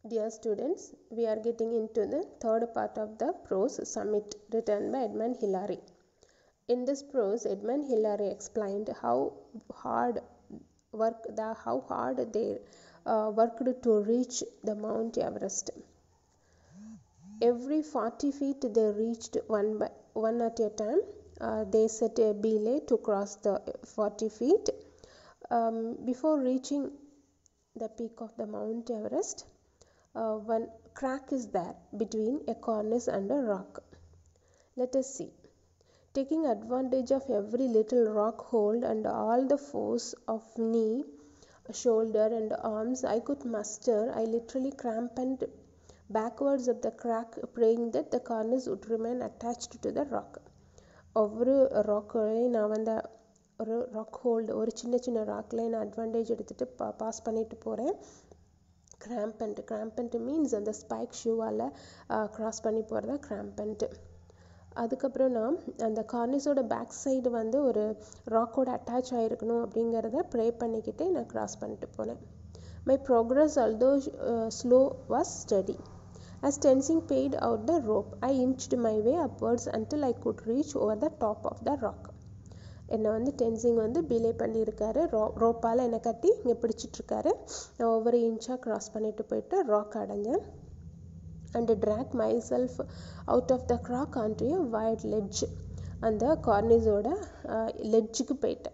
Dear students, we are getting into the third part of the prose summit written by Edmund Hillary. In this prose, Edmund Hillary explained how hard work the how hard they uh, worked to reach the Mount Everest. Every 40 feet they reached one by one at a time. Uh, they set a belay to cross the 40 feet. Um, before reaching the peak of the Mount Everest, uh, one crack is there between a cornice and a rock. Let us see. Taking advantage of every little rock hold and all the force of knee, shoulder, and arms I could muster, I literally cramped backwards of the crack, praying that the cornice would remain attached to the rock. ஒவ்வொரு ராக்கையும் நான் வந்து ஒரு rock hold ஒரு சின்ன சின்ன ராக்லேயும் நான் advantage எடுத்துகிட்டு பா பாஸ் பண்ணிட்டு போகிறேன் கிராம்பன்ட்டு கிராம்பன்ட்டு மீன்ஸ் அந்த ஸ்பைக் ஷூவால் க்ராஸ் பண்ணி போகிறதா கிராம்பன்ட்டு அதுக்கப்புறம் நான் அந்த கார்னிஸோட பேக் சைடு வந்து ஒரு ராக்கோட அட்டாச் ஆகிருக்கணும் அப்படிங்கிறத ப்ரே பண்ணிக்கிட்டே நான் க்ராஸ் பண்ணிட்டு போனேன் my progress although slow was steady As Tenzing paid out the rope, I inched my way upwards until I could reach over the top of the rock. என்னை வந்து டென்சிங் வந்து பிலே பண்ணியிருக்காரு row ரோப்பால் என்னை கட்டி இங்கே பிடிச்சிட்ருக்காரு நான் ஒவ்வொரு இன்ச்சாக க்ராஸ் பண்ணிட்டு போயிட்டு ராக் அடைஞ்சேன் and drag myself out of the crack onto a wide ledge அந்த கார்னிஸோட லெட்ஜுக்கு போயிட்டேன்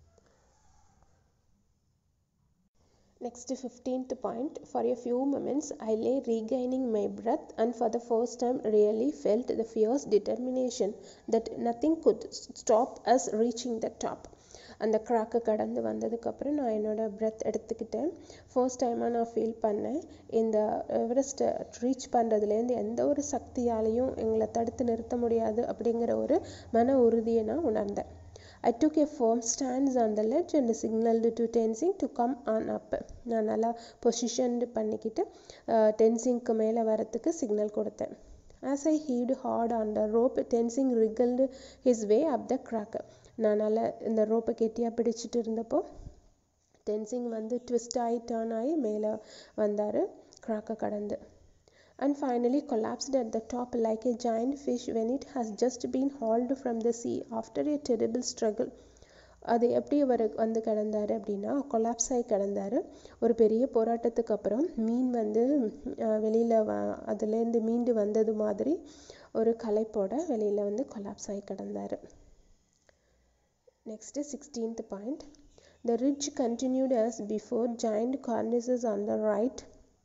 Next, 15th point. For a few moments, I lay regaining my breath, and for the first time, really felt the fierce determination that nothing could stop us reaching the top. அந்த க்ராக்கை கடந்து வந்ததுக்கப்புறம் நான் என்னோடய breadth எடுத்துக்கிட்டேன் first டைமாக நான் feel பண்ணேன் இந்த எவரெஸ்ட்டை ரீச் பண்ணுறதுலேருந்து எந்த ஒரு சக்தியாலையும் எங்களை தடுத்து நிறுத்த முடியாது அப்படிங்கிற ஒரு மன உறுதியை நான் உணர்ந்தேன் I took a firm stance on the ledge and signaled to Tenzing to come on up. நான் நல்லா பொசிஷன் பண்ணிக்கிட்டு டென்சிங்க்கு மேலே வரத்துக்கு சிக்னல் கொடுத்தேன் As I heaved hard on the rope, Tenzing wriggled his way up the crack. நான் நல்லா இந்த ரோப்பை கெட்டியாக பிடிச்சிட்டு இருந்தப்போ டென்சிங் வந்து ட்விஸ்ட் ஆகி டேர்ன் ஆகி மேலே வந்தார் க்ராக்கை கடந்து and finally collapsed at the top like a giant fish when it has just been hauled from the sea after a terrible struggle அது எப்படி அவர் வந்து கிடந்தாரு அப்படின்னா கொலாப்ஸ் ஆகி கிடந்தாரு ஒரு பெரிய போராட்டத்துக்கு அப்புறம் மீன் வந்து வெளியில் வ அதுலேருந்து மீண்டு வந்தது மாதிரி ஒரு கலைப்போட வெளியில் வந்து கொலாப்ஸ் ஆகி கிடந்தாரு next sixteenth point the ridge continued as before giant cornices on the right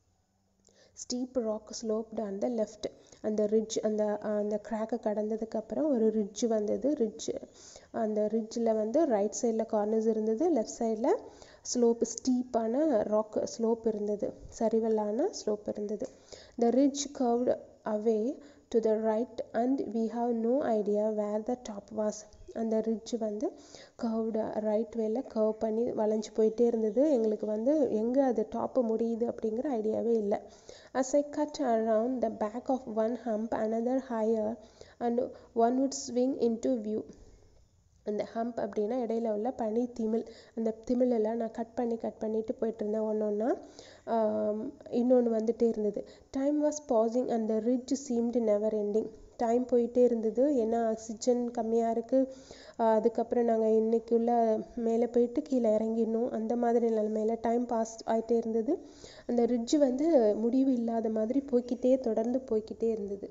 steep rock sloped அந்த லெஃப்ட் அந்த ரிட்ஜ் அந்த அந்த கிராக்கை கடந்ததுக்கப்புறம் ஒரு ரிட்ஜ் வந்தது ரிட்ஜ் அந்த ரிட்ஜில் வந்து ரைட் சைடில் கார்னர்ஸ் இருந்தது லெஃப்ட் சைடில் ஸ்லோப் ஸ்டீப்பான ராக் ஸ்லோப் இருந்தது சரிவல்லான ஸ்லோப் இருந்தது the ridge curved away to the right and we have no idea where the top was அந்த ரிட்ஜ் வந்து கர்வ்டு ரைட் வேல கர்வ் பண்ணி வளைஞ்சு போயிட்டே இருந்தது எங்களுக்கு வந்து எங்கே அது டாப்பு முடியுது அப்படிங்கிற ஐடியாவே இல்லை as I cut around the back of one hump another higher and one would swing into view அந்த ஹம்ப் அப்படின்னா இடையில உள்ள பனி திமிழ் அந்த திமிழெல்லாம் நான் கட் பண்ணி கட் பண்ணிட்டு போயிட்டு இருந்தேன் ஒன்று ஒன்றா இன்னொன்று வந்துட்டே இருந்தது டைம் வாஸ் பாசிங் அந்த ridge seemed never ending time போயிட்டே இருந்தது ஏன்னா ஆக்சிஜன் கம்மியாக இருக்குது அதுக்கப்புறம் நாங்கள் இன்னைக்குள்ள மேலே போயிட்டு கீழே இறங்கிடணும் அந்த மாதிரி நிலைமையில டைம் பாஸ் ஆகிட்டே இருந்தது அந்த ரிட்ஜ் வந்து முடிவு இல்லாத மாதிரி போய்கிட்டே தொடர்ந்து போய்கிட்டே இருந்தது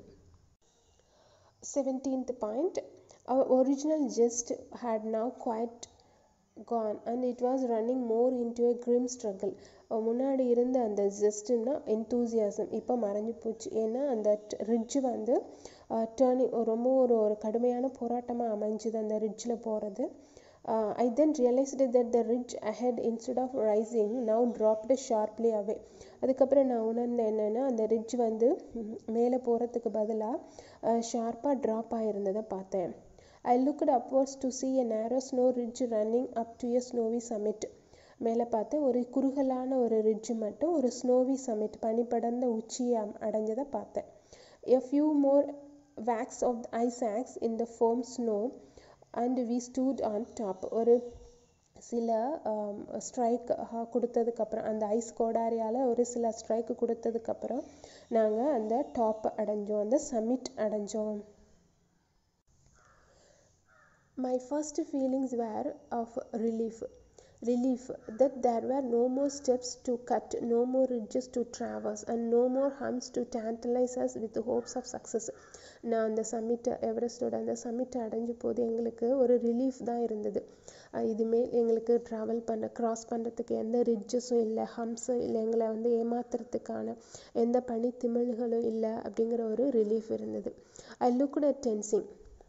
seventeenth point our original gist had now quite gone and it was running more into a grim struggle முன்னாடி இருந்த அந்த ஜெஸ்ட்னா என்தூசியாசம் இப்போ மறைஞ்சு போச்சு ஏன்னா அந்த ரிட்ஜ் வந்து டேர்னிங் ரொம்ப ஒரு ஒரு கடுமையான போராட்டமாக அமைஞ்சுது அந்த ரிட்ஜில் போகிறது I then realised that the ridge ahead instead of rising now dropped sharply away அதுக்கப்புறம் நான் உணர்ந்தேன் என்னென்னா அந்த ரிட்ஜ் வந்து மேலே போகிறதுக்கு பதிலாக ஷார்ப்பாக ட்ராப் ஆகிருந்ததை பார்த்தேன் I looked upwards to see a narrow snow ridge running up to a snowy summit. மேலே பார்த்தேன் ஒரு குறுகலான ஒரு ரிட்ஜ் மட்டும் ஒரு ஸ்னோவி சமிட் பனிப்படர்ந்த உச்சியை அடைஞ்சதை பார்த்தேன் a few more whacks of ice axe in the firm snow and we stood on top ஒரு சில ஸ்ட்ரைக் கொடுத்ததுக்கப்புறம் அந்த ஐஸ் கோடாரியால் ஒரு சில ஸ்ட்ரைக் கொடுத்ததுக்கப்புறம் நாங்கள் அந்த டாப் அடைஞ்சோம் அந்த சமிட் அடைஞ்சோம் My first feelings were of relief. Relief that there were no more steps to cut, no more ridges to traverse, and no more humps to tantalize us with hopes of success. நான் அந்த சம்மிட்டை எவரெஸ்டோட அந்த சம்மிட்டை அடைஞ்ச போது எங்களுக்கு ஒரு relief தான் இருந்தது இதுமேல் எங்களுக்கு ட்ராவல் பண்ண க்ராஸ் பண்ணுறதுக்கு எந்த ரிட்ஜஸும் இல்லை ஹம்ஸும் இல்லை எங்களை வந்து ஏமாத்துறதுக்கான எந்த பனி திமிழ்களும் இல்லை அப்படிங்கிற ஒரு ரிலீஃப் இருந்தது I looked at Tenzing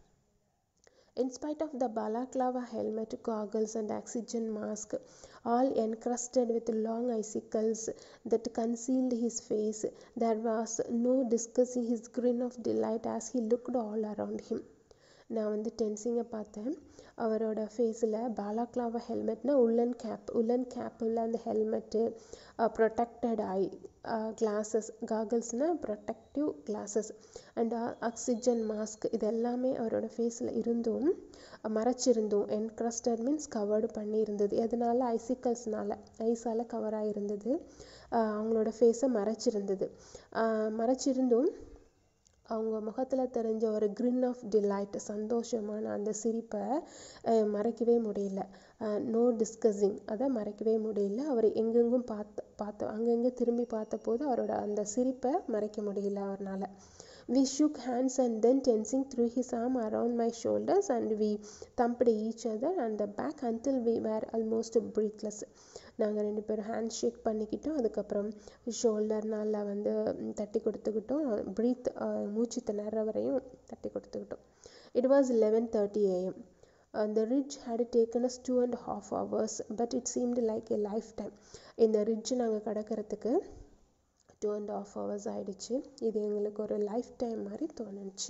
In spite of the balaclava helmet, goggles, and oxygen mask, all encrusted with long icicles that concealed his face, there was no discussing his grin of delight as he looked all around him. நான் வந்து டென்சிங்கை பார்த்தேன் அவரோட ஃபேஸில் பாலாக்லாவா ஹெல்மெட்னா உள்ளன் gap உள்ளன் cap உள்ள அந்த helmet protected eye glasses காகல்ஸ்னால் protective glasses and oxygen mask இது எல்லாமே அவரோட ஃபேஸில் இருந்தும் மறைச்சிருந்தும் என்க்ரஸ்டட் மீன்ஸ் கவர்டு பண்ணி இருந்தது எதனால ஐசிக்கல்ஸ்னால ஐஸால் கவர் ஆகிருந்தது அவங்களோட ஃபேஸை மறைச்சிருந்தது மறைச்சிருந்தும் அவங்க முகத்தில் தெரிஞ்ச ஒரு கிரின் ஆஃப் டிலைட் சந்தோஷமான அந்த சிரிப்பை மறைக்கவே முடியல நோ டிஸ்கஸிங் அதை மறைக்கவே முடியல அவர் எங்கெங்கும் பார்த்து பார்த்த அங்கங்கே திரும்பி பார்த்தபோது அவரோட அந்த சிரிப்பை மறைக்க முடியல அவரால் We shook hands and then tensing threw his arm around my shoulders and we thumped each other on the back until we were almost breathless. நாங்கள் ரெண்டு பேரும் ஹேண்ட் ஷேக் பண்ணிக்கிட்டோம் அதுக்கப்புறம் ஷோல்டர்னால் வந்து தட்டி கொடுத்துக்கிட்டோம் ப்ரீத் மூச்சு திணற வரையும் தட்டி கொடுத்துக்கிட்டோம் it was eleven thirty AM அந்த ridge had taken us two and half hours but it seemed like a lifetime இந்த ரிட்ஜ் நாங்கள் கடக்கிறதுக்கு டூ அண்ட் ஆஃப் ஹவர்ஸ் ஆயிடுச்சு இது எங்களுக்கு ஒரு லைஃப் டைம் மாதிரி தோணுச்சு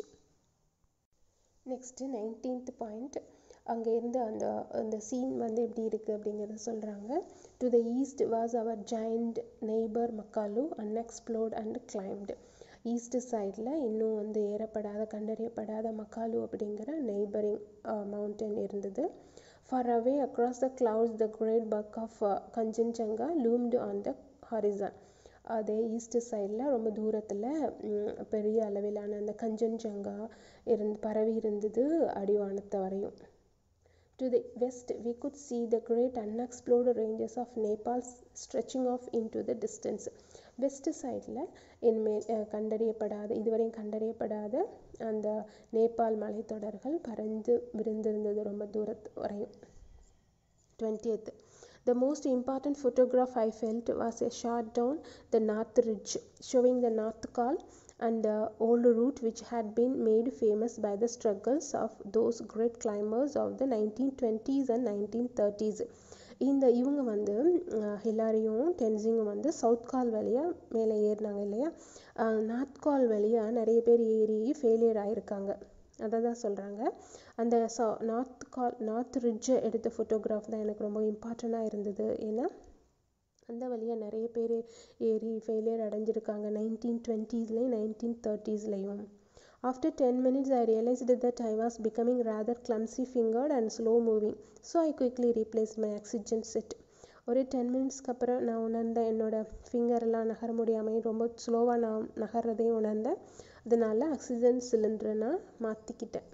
நெக்ஸ்ட்டு நைன்டீன்த் பாயிண்ட் அங்கே இருந்து அந்த அந்த சீன் வந்து எப்படி இருக்குது அப்படிங்கிறத சொல்கிறாங்க to the east was our giant neighbour Makalu unexplored and climbed east சைடில் இன்னும் வந்து ஏறப்படாத கண்டறியப்படாத மக்காலு அப்படிங்கிற நெய்பரிங் மவுண்டன் இருந்தது far away across the clouds the great bulk of Kanchenjunga loomed on the horizon அதே ஈஸ்ட் சைடில் ரொம்ப தூரத்தில் பெரிய அளவிலான அந்த கஞ்சன்ஜங்கா இருந்து பரவி இருந்தது அடிவானத்தை வரையும் To the west, we could see the great unexplored ranges of Nepal stretching off into the distance. West சைடில் இனிமேல் கண்டறியப்படாத இதுவரையும் கண்டறியப்படாத அந்த நேபாள் மலைத்தொடர்கள் பறந்து விரிந்திருந்தது ரொம்ப தூரத்து வரையும் டுவெண்ட்டியத் The most important photograph I felt was a shot down the North Ridge, showing the North Col and the old route which had been made famous by the struggles of those great climbers of the 1920s and 1930s. இந்த இவங்க வந்து ஹிலாரியும் டென்சிங்கும் வந்து south கால் வழியாக மேலே ஏறினாங்க இல்லையா north கால் வழியாக நிறைய பேர் ஏறி ஃபெயிலியர் ஆகிருக்காங்க அதை தான் சொல்கிறாங்க அந்த ச நார்த் கால் நார்த் ரிட்ஜை எடுத்த ஃபோட்டோகிராஃப் தான் எனக்கு ரொம்ப இம்பார்ட்டண்ட்டாக இருந்தது ஏன்னா அந்த வழியாக நிறைய பேர் ஏறி ஃபெயிலியர் அடைஞ்சிருக்காங்க நைன்டீன் டுவெண்ட்டீஸ்லேயும் நைன்டீன் தேர்ட்டீஸ்லேயும் After 10 minutes, I realized that I was becoming rather clumsy fingered and slow moving, so I quickly replaced my oxygen set. ஒரு டென் மினிட்ஸ்க்கு அப்புறம் நான் உணர்ந்தேன் என்னோட ஃபிங்கர்லாம் நகர முடியாமல் ரொம்ப ஸ்லோவாக நான் நகர்றதையும் உணர்ந்தேன் அதனால ஆக்சிஜன் சிலிண்டரை நான் மாற்றிக்கிட்டேன்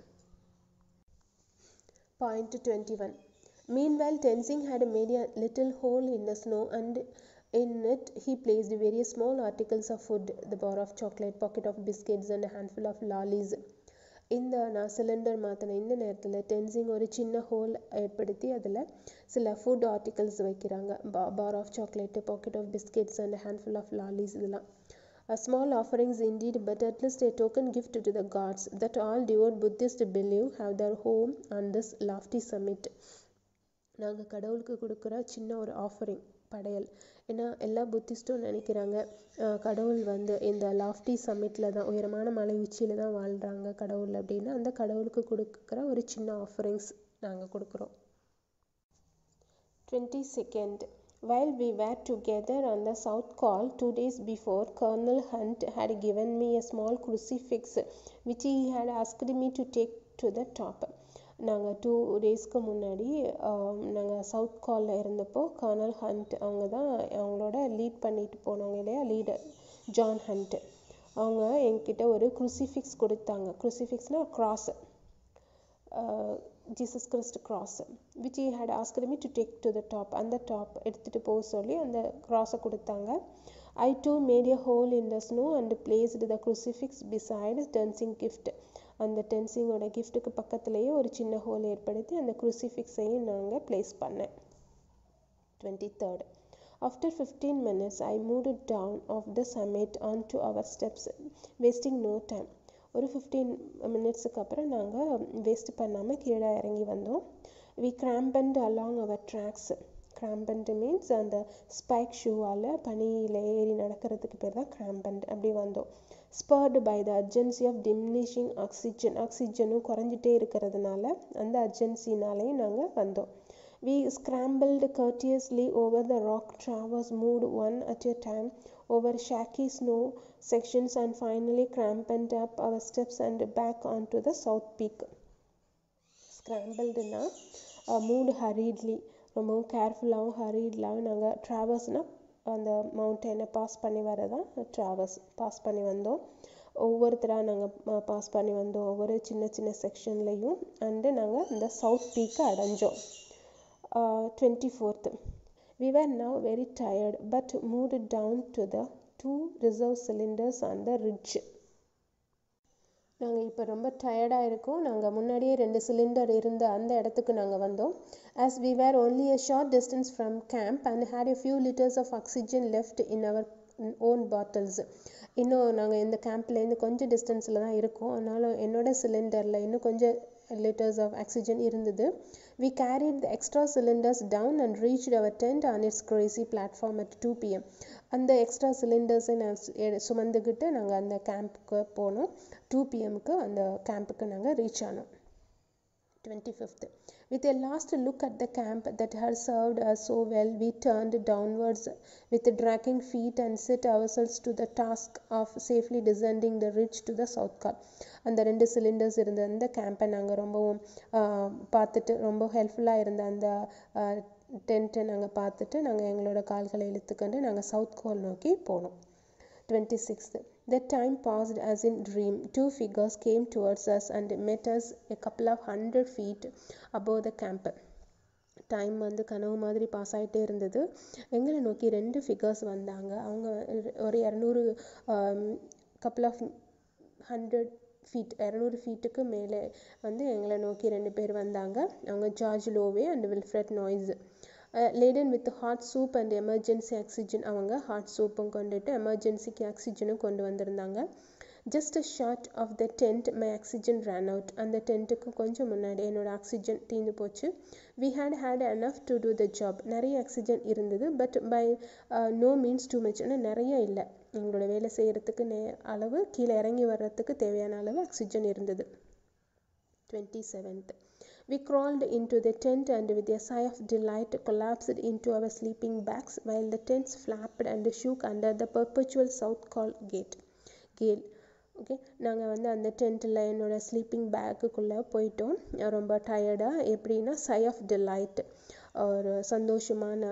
point twenty one Meanwhile, Tenzing had made a little hole in the snow and in it he placed various small articles of food, the bar of chocolate, pocket of biscuits and a handful of lollies. இந்த நான் cylinder மாற்றின இந்த நேரத்தில் டென்சிங் ஒரு சின்ன whole ஏற்படுத்தி அதில் சில ஃபுட் ஆர்டிகல்ஸ் வைக்கிறாங்க பா bar of chocolate packet of biscuits and handful of lollies இதெல்லாம் A small offerings indeed, but at least a token gift to the gods that all devout Buddhists believe have their home on this lofty summit. நாங்கள் கடவுளுக்கு கொடுக்குற சின்ன ஒரு offering படையல் ஏன்னா எல்லா புத்திஸ்ட்டும் நினைக்கிறாங்க கடவுள் வந்து இந்த லாஃப்டி சம்மிட்டில் தான் உயரமான மலை உச்சியில் தான் வாழ்கிறாங்க கடவுள் அப்படின்னு அந்த கடவுளுக்கு கொடுக்குற ஒரு சின்ன ஆஃபரிங்ஸ் நாங்கள் கொடுக்குறோம் twenty second While we were together on the South Call two days before, Colonel Hunt had given me a small crucifix which he had asked me to take to the top. நாங்கள் two டேஸ்க்கு முன்னாடி நாங்கள் south காலில் இருந்தப்போ kernel hunt அவங்க தான் அவங்களோட lead பண்ணிட்டு போனவங்க இல்லையா லீடர் ஜான் ஹண்ட் அவங்க என்கிட்ட ஒரு குருசிஃபிக்ஸ் கொடுத்தாங்க குருசிஃபிக்ஸ்னால் cross Jesus Christ cross which he had asked me to take to the top அந்த டாப் எடுத்துகிட்டு போக சொல்லி அந்த க்ராஸை கொடுத்தாங்க I too made a hole in the snow and placed the crucifix beside Tenzing gift அந்த டென்சிங்கோட கிஃப்ட்டுக்கு பக்கத்துலேயே ஒரு சின்ன ஹோல் ஏற்படுத்தி அந்த குருசிஃபிக்ஸையும் நாங்கள் ப்ளேஸ் பண்ணேன் twenty third after fifteen minutes I move down off the summit onto our steps wasting no time ஒரு ஃபிஃப்டீன் மினிட்ஸுக்கு அப்புறம் நாங்கள் வேஸ்ட் பண்ணாமல் கீழே இறங்கி வந்தோம் we cramponed along our tracks cramponed means அந்த ஸ்பைக் ஷூவால் பனியில் ஏறி நடக்கிறதுக்கு பேர் தான் கிராம்பண்ட் அப்படி வந்தோம் spurred by the urgency of diminishing oxygen ஆக்சிஜனும் குறைஞ்சிட்டே இருக்கிறதுனால அந்த அர்ஜென்சினாலையும் நாங்கள் வந்தோம் We scrambled courteously over the rock towers, moved one at a time over shaky snow sections, and finally cramped up our steps and back onto the south peak. ஸ்க்ராம்பிள்டுனா மூடு ஹரீட்லி ரொம்பவும் கேர்ஃபுல்லாகவும் ஹரீட்லாகவும் நாங்கள் ட்ராவல்ஸ்னால் அந்த மவுண்டனை pass பண்ணி வரதான் ட்ராவல்ஸ் பாஸ் பண்ணி வந்தோம் ஒவ்வொருத்தராக நாங்கள் pass பண்ணி வந்தோம் ஒவ்வொரு சின்ன சின்ன செக்ஷன்லேயும் அண்டு நாங்கள் இந்த சவுத் பீக்கை அடைஞ்சோம் twenty fourth we were now very tired but moved down to the two reserve cylinders on the ridge நாங்கள் இப்போ ரொம்ப டயர்டாக இருக்கோம் நாங்கள் முன்னாடியே ரெண்டு சிலிண்டர் இருந்த அந்த இடத்துக்கு நாங்கள் வந்தோம் as we were only a short distance from camp and had a few liters of oxygen left in our own bottles இன்னும் நாங்கள் இந்த கேம்ப்லேருந்து கொஞ்சம் டிஸ்டன்ஸில் தான் இருக்கோம் அதனால் என்னோட சிலிண்டரில் இன்னும் கொஞ்சம் liters of oxygen இருந்தது we carried the extra cylinders down and reached our tent on its crazy platform at 2 pm அந்த எக்ஸ்ட்ரா சிலிண்டர்ஸை நான் சுமந்துக்கிட்டு நாங்கள் அந்த கேம்புக்கு போனோம் டூ பிஎம்க்கு அந்த கேம்புக்கு நாங்கள் ரீச் ஆனோம் twenty fifth With a last look at the camp that had served us so well, we turned downwards with dragging feet and set ourselves to the task of safely descending the ridge to the south car. அந்த ரெண்டு cylinders இருந்த அந்த கேம்பை நாங்கள் ரொம்பவும் பார்த்துட்டு ரொம்ப ஹெல்ப்ஃபுல்லாக இருந்த அந்த டென்ட்டை நாங்கள் பார்த்துட்டு நாங்கள் எங்களோட கால்களை இழுத்துக்கொண்டு நாங்கள் சவுத் கோல் நோக்கி போனோம் twenty sixth The time passed as in dream. Two figures came towards us and met us a couple of hundred feet above the camp. Time வந்து கனவு மாதிரி பாஸ் ஆகிட்டே இருந்தது எங்களை நோக்கி ரெண்டு ஃபிகர்ஸ் வந்தாங்க அவங்க ஒரு இரநூறு கப்புள் ஆஃப் ஹண்ட்ரட் ஃபீட் இரநூறு ஃபீட்டுக்கு மேலே வந்து எங்களை நோக்கி ரெண்டு பேர் வந்தாங்க அவங்க George Lowe and Wilfrid Noyce laden with hot soup and emergency oxygen அவங்க ஹாட் சூப்பும் கொண்டுட்டு எமர்ஜென்சிக்கு ஆக்சிஜனும் கொண்டு வந்திருந்தாங்க just a short of the tent my oxygen ran out அந்த டென்ட்டுக்கு கொஞ்சம் முன்னாடி என்னோட ஆக்சிஜன் தீர்ந்து போச்சு we had had enough to do the job நிறைய ஆக்சிஜன் இருந்தது but by no means too much ஆனால் நிறைய இல்லை எங்களோட வேலை செய்கிறதுக்கு நே அளவு கீழே இறங்கி வர்றதுக்கு தேவையான அளவு ஆக்சிஜன் இருந்தது twenty seventh We crawled into the tent and with a sigh of delight collapsed into our sleeping bags while the tents flapped and shook under the perpetual south call gate. gale. Okay நாங்கள் வந்து அந்த டென்ட்டில் என்னோட sleeping பேக்குக்குள்ளே போயிட்டோம் ரொம்ப டயர்டாக எப்படின்னா சை of delight ஒரு சந்தோஷமான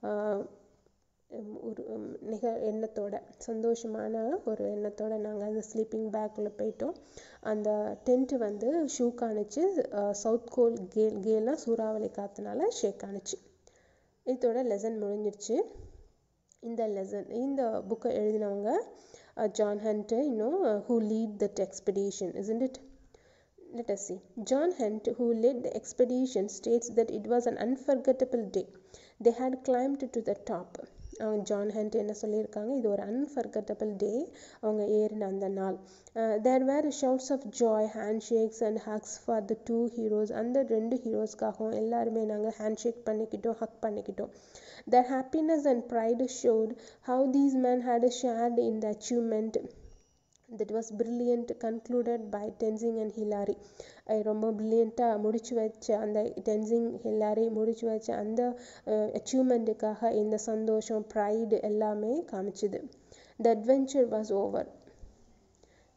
ஒரு நிக எண்ணத்தோட சந்தோஷமான ஒரு எண்ணத்தோட நாங்கள் அந்த ஸ்லீப்பிங் பேக்குள்ளே போயிட்டோம் அந்த டென்ட்டு வந்து ஷூக் ஆணுச்சு சவுத் கோல் கேல் கேல்னால் சூறாவளி காற்றுனால ஷேக் ஆணுச்சு இதோட லெசன் முடிஞ்சிருச்சு இந்த லெசன் இந்த புக்கை எழுதினவங்க ஜான் ஹண்டர் இன்னும் who lead that expedition isn't it let us see john hunt who led the expedition states that it was an unforgettable day they had climbed to the top அவங்க John Hunt என்ன சொல்லியிருக்காங்க இது ஒரு unforgettable டே அவங்க ஏறின அந்த நாள் there were shouts of joy handshakes and hugs for the two heroes அந்த ரெண்டு ஹீரோஸ்க்காகவும் எல்லாருமே நாங்கள் ஹேண்ட் ஷேக் பண்ணிக்கிட்டோம் ஹக் பண்ணிக்கிட்டோம் their happiness and pride showed how these men had shared in the achievement that was brilliant concluded by Tenzing and Hillary ரொம்ப பிரில்லியண்ட்டாக முடிச்சு வச்ச அந்த டென்சிங் ஹில்லாரி முடிச்சு வச்ச அந்த அச்சீவ்மெண்ட்டுக்காக இந்த சந்தோஷம் ப்ரைடு எல்லாமே காமிச்சுது the adventure was over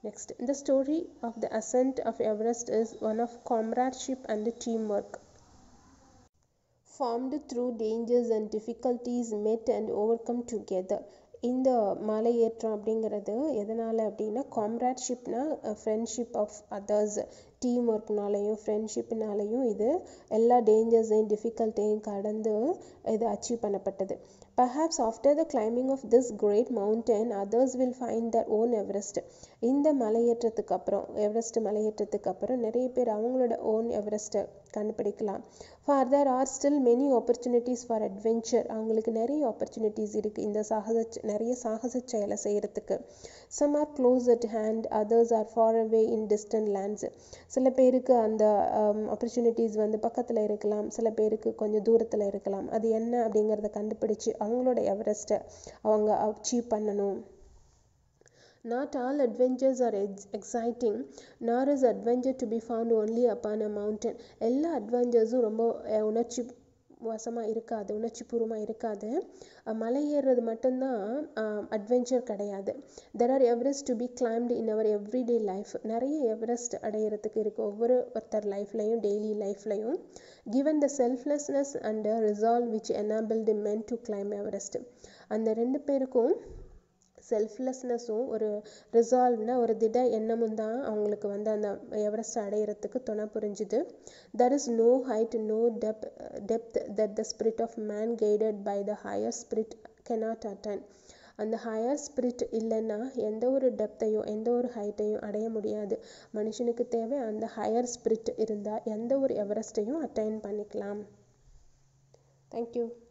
Next, the story of the ascent of Everest is one of comradeship and teamwork. Formed through dangers and difficulties met and overcome together. இந்த மலை ஏற்றம் அப்படிங்கிறது எதனால் அப்படின்னா காம்ராட்ஷிப்னா ஃப்ரெண்ட்ஷிப் ஆஃப் அதர்ஸ் டீம் ஒர்க்னாலையும் ஃப்ரெண்ட்ஷிப்னாலையும் இது எல்லா டேஞ்சர்ஸையும் டிஃபிகல்ட்டையும் கடந்து இது அச்சீவ் பண்ணப்பட்டது perhaps after the climbing of this great mountain others will find their own Everest இந்த மலையேற்றத்துக்கு அப்புறம் எவரெஸ்ட் மலையேற்றத்துக்கு அப்புறம் நிறைய பேர் அவங்களோட ஓன் எவரெஸ்ட்டை கண்டுபிடிக்கலாம் further are still many opportunities for adventure அவங்களுக்கு நிறைய ஆப்பர்ச்சுனிட்டிஸ் இருக்குது இந்த சாகச நிறைய சாகச செயலை செய்கிறதுக்கு some are close at hand others are far away in distant lands சில பேருக்கு அந்த ஆப்பர்ச்சுனிட்டிஸ் வந்து பக்கத்தில் இருக்கலாம் சில பேருக்கு கொஞ்சம் தூரத்தில் இருக்கலாம் அது என்ன அப்படிங்கிறத கண்டுபிடிச்சு அவங்களோட எவரெஸ்ட்டை அவங்க அச்சீவ் பண்ணணும் Not all adventures are ex- exciting, nor is adventure to be found only upon a mountain. எல்லா அட்வென்ச்சர்ஸும் ரொம்ப அஹ், உணர்ச்சி வசமாக இருக்காது உணர்ச்சி பூர்வமாக இருக்காது அஹ், மலை ஏறுறது மட்டும்தான் அட்வென்ச்சர் கிடையாது there are Everest to be climbed in our everyday life நிறைய எவரெஸ்ட் அடையிறதுக்கு இருக்குது ஒவ்வொரு ஒருத்தர் லைஃப்லையும் டெய்லி லைஃப்லையும் given the selflessness and resolve which enabled men to climb Everest அந்த ரெண்டு பேருக்கும் செல்ஃப்லெஸ்னஸும் ஒரு ரிசால்வ்னா ஒரு திட எண்ணமும் தான் அவங்களுக்கு வந்து அந்த எவரெஸ்ட் அடையிறதுக்கு துணை புரிஞ்சுது there is no height no dep depth that the spirit of man guided by the higher spirit cannot attain அந்த ஹையர் ஸ்பிரிட் இல்லைன்னா எந்த ஒரு டெப்த்தையும் எந்த ஒரு ஹைட்டையும் அடைய முடியாது மனுஷனுக்கு தேவை அந்த ஹையர் ஸ்பிரிட் இருந்தால் எந்த ஒரு எவரெஸ்ட்டையும் அட்டைன் பண்ணிக்கலாம் தேங்க்யூ